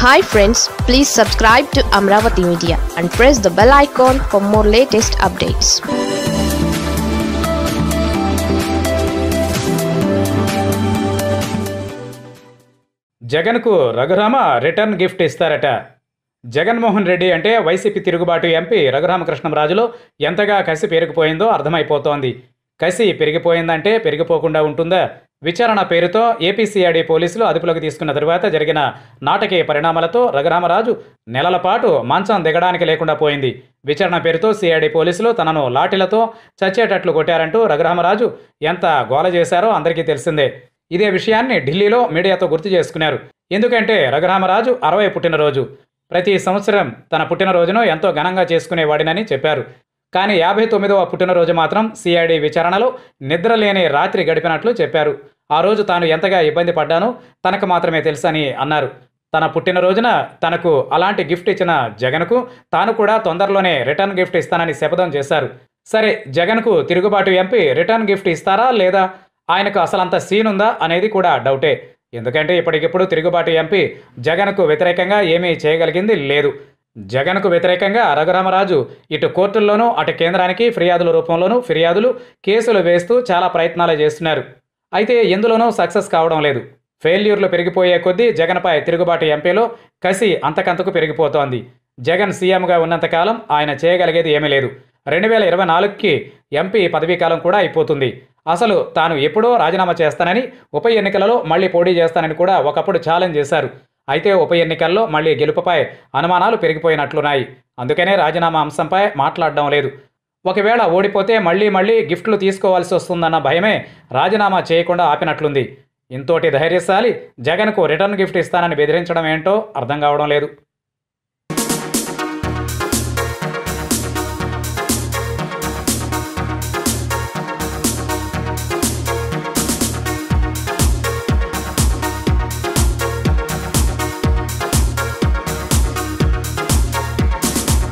hi friends please subscribe to Amaravati media and press the bell icon for more latest updates జగన్కు Raghurama return gift ఇస్తారట జగన్మోహన్ రెడ్డి అంటే YCP తిరుగుబాటు MP రఘురామకృష్ణంరాజులో ఎంతగా కసి పెరిగిపోయిందో అర్థమైపోతోంది కసి పెరిగిపోయిందంటే పెరిగిపోకుండా ఉంటుందా విచారణ పేరుతో ఏపీసీఐడి పోలీసులు అదుపులోకి తీసుకున్న తరువాత జరిగిన నాటకీయ పరిణామాలతో రఘురామరాజు నెలల పాటు మంచం దిగడానికి లేకుండా పోయింది విచారణ పేరుతో సిఐడి పోలీసులు తనను లాఠీలతో చచ్చేటట్లు కొట్టారంటూ రఘురామరాజు ఎంత గోల చేశారో అందరికీ తెలిసిందే ఇదే విషయాన్ని ఢిల్లీలో మీడియాతో గుర్తు చేసుకున్నారు ఎందుకంటే రఘురామరాజు అరవై పుట్టినరోజు ప్రతి సంవత్సరం తన పుట్టినరోజును ఎంతో ఘనంగా చేసుకునేవాడినని చెప్పారు కానీ యాభై తొమ్మిదవ పుట్టినరోజు మాత్రం సిఐడి విచారణలో నిద్రలేని రాత్రి గడిపినట్లు చెప్పారు ఆ రోజు తాను ఎంతగా ఇబ్బంది పడ్డానో తనకు మాత్రమే తెలుసని అన్నారు తన పుట్టినరోజున తనకు అలాంటి గిఫ్ట్ ఇచ్చిన జగన్కు తాను కూడా తొందరలోనే రిటర్న్ గిఫ్ట్ ఇస్తానని శపథం చేశారు సరే జగన్కు తిరుగుబాటు ఎంపీ రిటర్న్ గిఫ్ట్ ఇస్తారా లేదా ఆయనకు అసలంత సీన్ ఉందా అనేది కూడా డౌటే ఎందుకంటే ఇప్పటికిప్పుడు తిరుగుబాటు ఎంపీ జగన్కు వ్యతిరేకంగా ఏమీ చేయగలిగింది లేదు జగన్కు వ్యతిరేకంగా రఘురామరాజు ఇటు కోర్టుల్లోనూ అటు కేంద్రానికి ఫిర్యాదుల రూపంలోనూ ఫిర్యాదులు కేసులు వేస్తూ చాలా ప్రయత్నాలు చేస్తున్నారు అయితే ఎందులోనూ సక్సెస్ కావడం లేదు ఫెయిల్యూర్లు పెరిగిపోయే కొద్దీ జగన్పై తిరుగుబాటు ఎంపీలో కసి అంతకంతకు పెరిగిపోతోంది జగన్ సీఎంగా ఉన్నంతకాలం ఆయన చేయగలిగేది ఏమీ లేదు రెండు వేల ఇరవై నాలుగుకి ఎంపీ పదవీకాలం కూడా అయిపోతుంది అసలు తాను ఎప్పుడో రాజీనామా చేస్తానని ఉప ఎన్నికలలో మళ్ళీ పోటీ చేస్తానని కూడా ఒకప్పుడు ఛాలెంజ్ చేశారు అయితే ఉప ఎన్నికల్లో మళ్ళీ గెలుపుపై అనుమానాలు పెరిగిపోయినట్లున్నాయి అందుకనే రాజీనామా అంశంపై మాట్లాడడం లేదు ఒకవేళ ఓడిపోతే మళ్ళీ మళ్ళీ గిఫ్ట్లు తీసుకోవాల్సి వస్తుందన్న భయమే రాజీనామా చేయకుండా ఆపినట్లుంది ఇంతోటి ధైర్యశాలి జగన్కు రిటర్న్ గిఫ్ట్ ఇస్తానని బెదిరించడం ఏంటో అర్థం కావడం లేదు